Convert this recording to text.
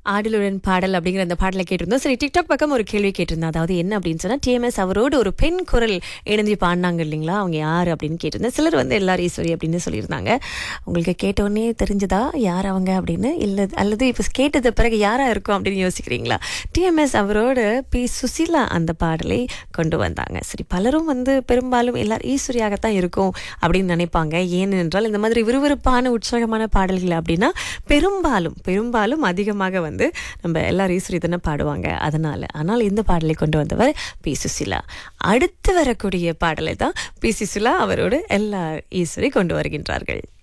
ஆடலுடன் பாடல் அப்படிங்கிற அந்த பாடலை கேட்டிருந்தோம் சரி டிக்டாக் பக்கம் ஒரு கேள்வி கேட்டிருந்தேன் அதாவது என்ன அப்படின்னு சொன்னா டிஎம்எஸ் அவரோடு ஒரு பெண் குரல் இணைஞ்சு பாடினாங்க இல்லைங்களா அவங்க யார் அப்படின்னு கேட்டிருந்தேன் சிலர் வந்து எல்லாரும் ஈஸ்வரி அப்படின்னு சொல்லியிருந்தாங்க உங்களுக்கு கேட்டோடனே தெரிஞ்சதா யார் அவங்க அப்படின்னு இல்லை அல்லது இப்போ கேட்டது பிறகு யாரா இருக்கும் அப்படின்னு யோசிக்கிறீங்களா டிஎம்எஸ் அவரோடு பி சுசீலா அந்த பாடலை கொண்டு வந்தாங்க சரி பலரும் வந்து பெரும்பாலும் எல்லாரும் ஈஸ்வரியாகத்தான் இருக்கும் அப்படின்னு நினைப்பாங்க ஏனென்றால் இந்த மாதிரி விறுவிறுப்பான உற்சாகமான பாடல்கள் அப்படின்னா பெரும்பாலும் பெரும்பாலும் அதிகமாக வந்து நம்ம எல்லாரும் ஈஸ்வரி தானே பாடுவாங்க அதனால ஆனால் இந்த பாடலை கொண்டு வந்தவர் பி சுசிலா அடுத்து வரக்கூடிய பாடலை தான் பி சுசிலா அவரோடு எல்லா ஈஸ்வரி கொண்டு வருகின்றார்கள்